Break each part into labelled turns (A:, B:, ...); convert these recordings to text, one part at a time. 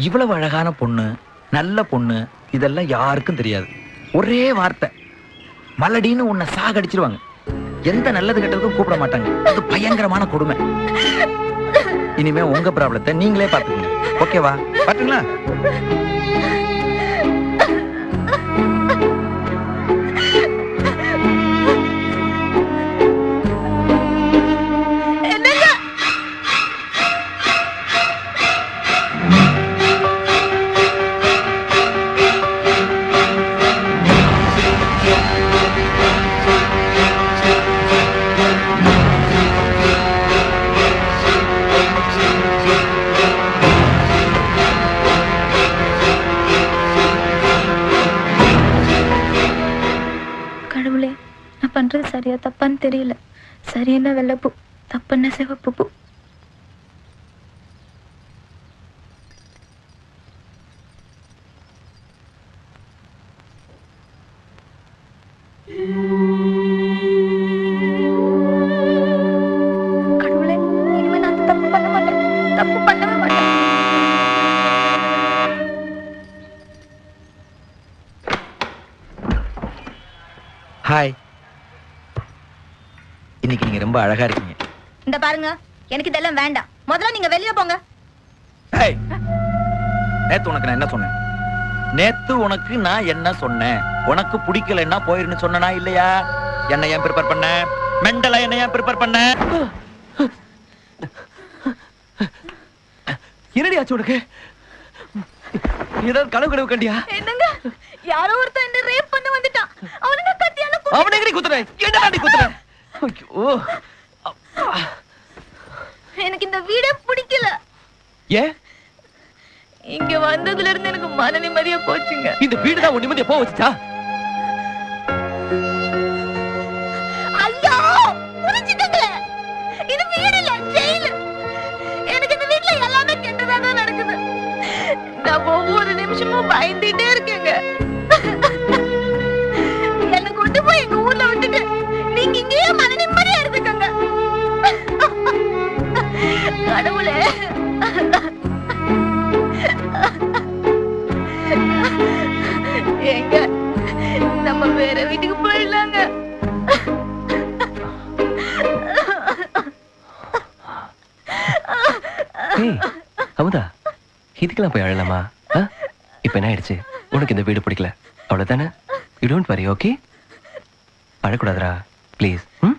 A: இவ்வளவு அழகான பொண்ணு நல்ல பொண்ணு இதெல்லாம் யாருக்கும் தெரியாது ஒரே வார்த்தை மலடின்னு உன்னை சாகடிச்சிருவாங்க எந்த நல்லது கெட்டதுக்கும் கூப்பிட மாட்டாங்க அது பயங்கரமான கொடுமை இனிமே உங்க ப்ராப்ளத்தை நீங்களே பாத்துக்கங்க ஓகேவா பாத்துங்களா
B: கடவுளே நான் பண்றது சரியா தப்பான்னு தெரியல சரியான வெள்ளப்பூ தப்புன்னா சிவப்பு பூ கடவுளே இனிமே நான் அந்த தப்பு பண்ண மாட்டேன் தப்பு பண்ணவே மாட்டேன்
A: ஹாய் இன்னைக்கு நீங்க ரொம்ப அழகா இருக்கீங்க
B: இந்த பாருங்க எனக்கு இதெல்லாம் வேண்டாம் முதல்ல நீங்க வெளியே போங்க
A: ஹேய் நேத்து உனக்கு நான் என்ன சொன்னேன் நேத்து உனக்கு நான் என்ன சொன்னேன் உனக்கு பிடிக்கலன்னா போயிருன்னு சொன்னனா இல்லையா என்ன ஏன் ப்ரிப்பேர் பண்ண மெண்டலா என்ன ஏன் ப்ரிப்பேர் பண்ண
C: என்னடி ஆச்சு உனக்கு ஏதாவது கனவு கனவு கண்டியா
B: என்னங்க யாரோ ஒருத்தன் என்ன ரேப் பண்ண வந்துட்டான் அவனை நான் கத்தியால கு-
C: அவனை எங்கடி குத்துறேன் என்னடா நீ குத்துறேன் ஐயோ
B: எனக்கு இந்த வீடே பிடிக்கல
C: ஏன்
B: இங்க வந்ததுல இருந்து எனக்கு மன நிம்மதியா போச்சுங்க
C: இந்த வீடு தான் உன் நிம்மதியை போக வச்சுச்சா
B: ஐயோ புரிஞ்சுக்கங்களே இது வீடு இல்ல ஜெயிலு எனக்கு இந்த வீட்ல எல்லாமே கெட்டதா தான் நடக்குது நான் ஒவ்வொரு நிமிஷமும் பயந்துட்டே இருக்கேங்க என்ன கொண்டு போய் எங்க ஊர்ல விட்டுட்டு நீங்க இங்கேயே மன நிம்மதியா இருந்துக்கங்க கடவுளே ஏங்க நம்ம வேற வீட்டுக்கு போயிடலாங்க
C: ஏய் அமுதா இதுக்கெல்லாம் போய் அழலாமா ஆ? இப்ப என்ன ஆயிடுச்சு உனக்கு இந்த வீடு பிடிக்கல அவ்வளவுதானே யூ டோன்ட் வரி ஓகே அழக்கூடாதுடா ப்ளீஸ் ம்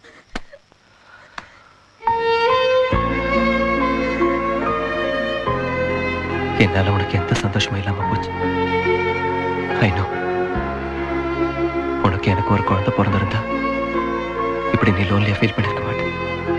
C: என்னால உனக்கு எந்த சந்தோஷமும் இல்லாம போச்சு ஐ நோ உனக்கு எனக்கு ஒரு குழந்தை பிறந்திருந்தா இப்படி நீ லோன்லியா ஃபீல் பண்ணிருக்க மாட்டேன்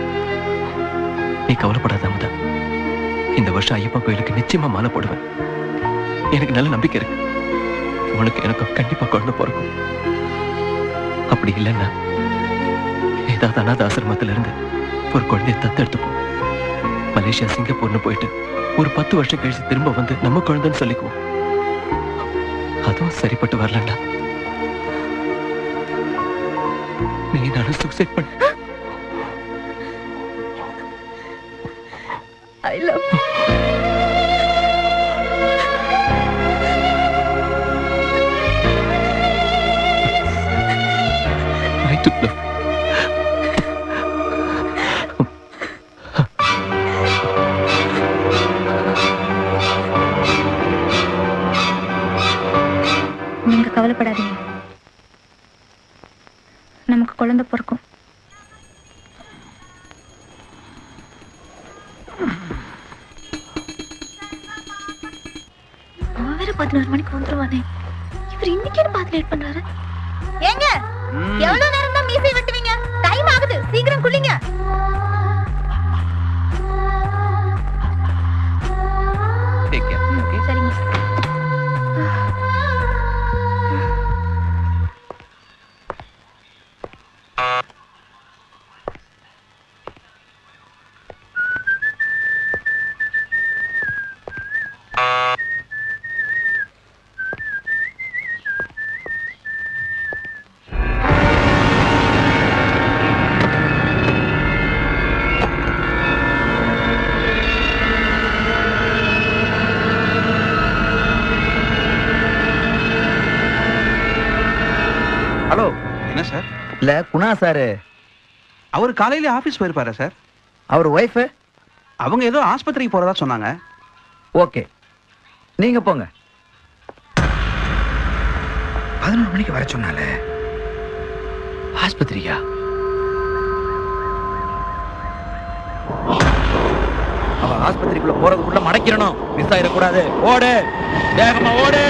C: நீ கவலைப்படாத அமுதா இந்த வருஷம் ஐயப்பன் கோயிலுக்கு நிச்சயமா மாலை போடுவேன் எனக்கு நல்ல நம்பிக்கை இருக்கு உனக்கு எனக்கு கண்டிப்பா குழந்தை பிறக்கும் அப்படி இல்லைன்னா ஏதாவது அனாத ஆசிரமத்துல இருந்து ஒரு குழந்தைய தத்தெடுத்துப்போம் மலேசியா சிங்கப்பூர்னு போயிட்டு ஒரு பத்து வருஷம் கழிச்சு திரும்ப வந்து நம்ம குழந்தைன்னு சொல்லிக்குவோம் அதுவும் சரிப்பட்டு வரலண்டா நீ நானும் சூசைட் பண்ண
B: I love
C: I took the
B: நீங்க கவலைப்படாதீங்க நமக்கு குழந்தை பிறக்கும் அவன் வேற பதினோரு மணிக்கு வந்துருவானே இவர் இன்னைக்கு பார்த்து லேட் பண்றாரு ஏங்க எவ்வளவு நேரம் தான் மீசை வெட்டுவீங்க டைம் ஆகுது சீக்கிரம் குளிங்க
C: Take care, okay?
B: சரிங்க
A: இல்ல குணா சாரு
D: அவர் காலையில ஆபீஸ் போயிருப்பாரா சார்
A: அவர் ஒய்ஃபு
D: அவங்க ஏதோ ஆஸ்பத்திரிக்கு போறதா சொன்னாங்க
A: ஓகே நீங்க போங்க பதினொரு மணிக்கு வர சொன்னால
C: ஆஸ்பத்திரியா
A: அவ ஆஸ்பத்திரிக்குள்ள போறதுக்குள்ள மடக்கிடணும் மிஸ் ஆயிடக்கூடாது ஓடு வேகமா ஓடு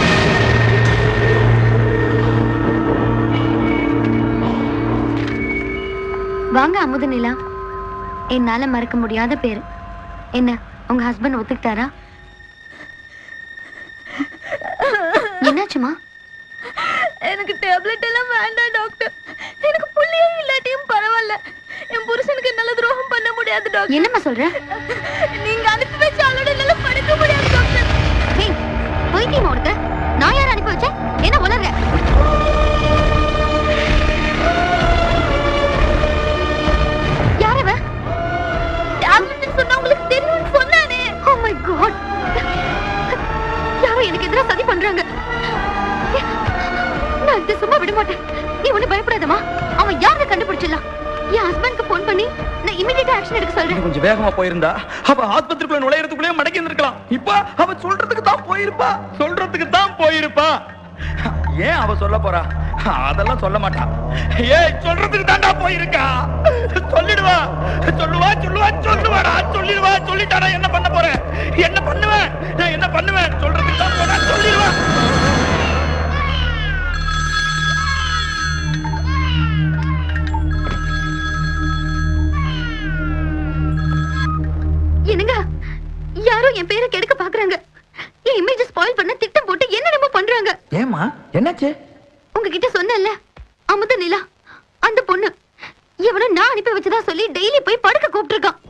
B: வாங்க அமுத நிலா என்னால மறக்க முடியாத பேரு என்ன உங்க ஹஸ்பண்ட் ஒத்துக்கிட்டாரா என்னாச்சுமா
E: எனக்கு டேப்லெட் எல்லாம் வேண்டாம் டாக்டர் எனக்கு புள்ளியே இல்லாட்டியும் பரவாயில்ல என் புருஷனுக்கு என்னால துரோகம் பண்ண முடியாது டாக்டர்
B: என்னம்மா சொல்ற
E: நீங்க அனுப்பி வச்ச ஆளோட என்னால படுக்க முடியாது டாக்டர்
B: ஏய், பைத்தியமா உனக்கு நான் யார் அனுப்பி வச்சேன் என்ன உளர்ற யார் அவ
E: டேப்லெட் சொன்னா உங்களுக்கு தெரியும்னு சொன்னானே
B: ஓ மை காட் யாரோ எனக்கு எதிரா சதி பண்றாங்க நான் இதை சும்மா விட மாட்டேன் நீ ஒண்ணு பயப்படாதமா அவன் யாரை கண்டுபிடிச்சிடலாம் என் ஹஸ்பண்ட்க்கு ஃபோன் பண்ணி நான் இமிடியேட்டா ஆக்ஷன் எடுக்க சொல்றேன்
A: இன்னும் கொஞ்சம் வேகமா போயிருந்தா அவ ஆஸ்பத்திரிக்குள்ள நுழையறதுக்குள்ளே மடக்கி இருந்திருக்கலாம் இப்ப அவ சொல்றதுக்கு தான் போயிருப்பா சொல்றதுக்கு தான் போயிருப்பா ஏன் அவ சொல்ல போறா அதெல்லாம் சொல்ல மாட்டா ஏய் சொல்றதுக்கு தான்டா போயிருக்கா சொல்லிடுவா சொல்லுவா சொல்லுவா சொல்லுவாடா சொல்லிடுவா சொல்லிட்டாடா என்ன பண்ண போறேன் என்ன பண்ணுவேன் நான் என்ன பண்ணுவேன் சொல்றதுக்கு தான் போறா சொல்லிடுவா
B: என்னங்க யாரோ என் பேரை கெடுக்க பாக்குறாங்க என் இமேஜ் ஸ்பாயில் பண்ண திட்டம் போட்டு என்னென்னமோ பண்றாங்க
A: ஏமா என்னாச்சு
B: உங்ககிட்ட சொன்னேன்ல அமுத நிலா அந்த பொண்ணு எவனோ நான் அனுப்பி வச்சதா சொல்லி டெய்லி போய் படுக்க கூப்பிட்டுருக்கான்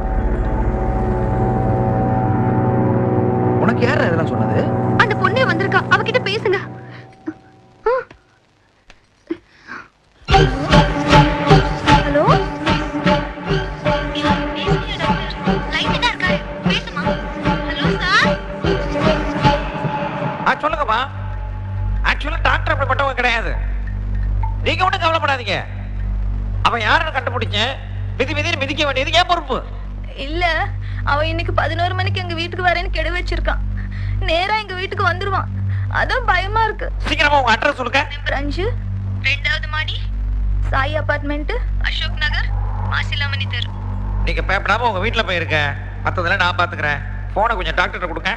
A: உனக்கு யார் இதெல்லாம் சொன்னது
B: அந்த பொண்ணே வந்திருக்கா அவகிட்ட பேசுங்க ஹலோ
F: ஆ சொல்லுங்கம்மா ஆக்சுவலா டாக்டர் அப்படிப்பட்டவங்க கிடையாது நீங்க ஒண்ணும் கவலைப்படாதீங்க அவன் யாருன்னு கண்டுபிடிச்சேன் மிதி மிதின்னு மிதிக்க வேண்டியது ஏன் பொறுப்பு
E: இல்ல அவன் இன்னைக்கு பதினோரு மணிக்கு எங்க வீட்டுக்கு வரேன்னு கெடு வச்சிருக்கான் நேரா எங்க வீட்டுக்கு வந்துருவான் அதான் பயமா இருக்கு
F: சீக்கிரமா உங்க அட்ரஸ் சொல்லுங்க
E: நம்பர் அஞ்சு ரெண்டாவது மாடி சாய் அபார்ட்மெண்ட் அசோக் நகர் மாசிலாமணி தெரு
F: நீங்க பயப்படாம உங்க வீட்டுல போயிருக்க மத்ததெல்லாம் நான் பாத்துக்கிறேன் போனை கொஞ்சம் டாக்டர் கொடுங்க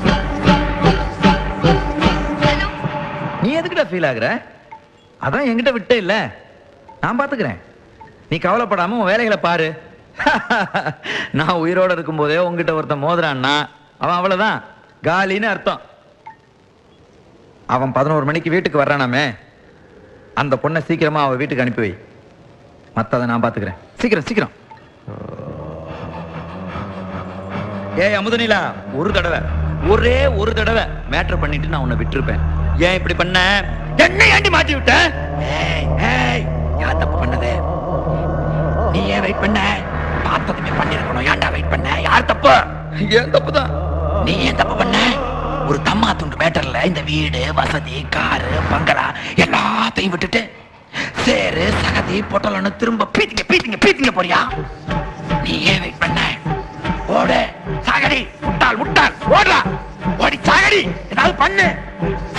A: நீ எதுக்குடா ஃபீல் ஆகுற அதான் என்கிட்ட விட்டே இல்ல நான் பாத்துக்கிறேன் நீ கவலைப்படாம உன் வேலைகளை பாரு நான் உயிரோட இருக்கும்போதே உங்ககிட்ட ஒருத்தன் மோதுறான்னா அவன் அவ்வளவுதான் காலின்னு அர்த்தம் அவன் பதினோரு மணிக்கு வீட்டுக்கு வர்றானாமே அந்த பொண்ணை சீக்கிரமா அவ வீட்டுக்கு அனுப்பி வை மத்ததை நான் பாத்துக்கிறேன் சீக்கிரம் சீக்கிரம் ஏய் அமுதனிலா ஒரு தடவை ஒரே ஒரு தடவை மேட்டர் பண்ணிட்டு நான் உன்னை விட்டுருப்பேன் ஏன் இப்படி பண்ண என்ன ஏண்டி மாட்டி விட்ட ஏய் ஏய் யார் தப்பு பண்ணது நீ ஏன் வெயிட் பண்ண பார்த்ததுமே பண்ணிருக்கணும் ஏன்டா வெயிட் பண்ண யார் தப்பு ஏன் தப்பு தான் நீ ஏன் தப்பு பண்ண ஒரு தம்மா துண்டு மேட்டர்ல இந்த வீடு வசதி காரு பங்களா எல்லாத்தையும் விட்டுட்டு சேரு சகதி பொட்டலன்னு திரும்ப பீத்திங்க பீத்திங்க பீத்திங்க போறியா நீ ஏன் வெயிட் பண்ண ஓடு சாகடி முட்டாள் முட்டாள் ஓடுறா ஓடி சாகடி ஏதாவது பண்ணு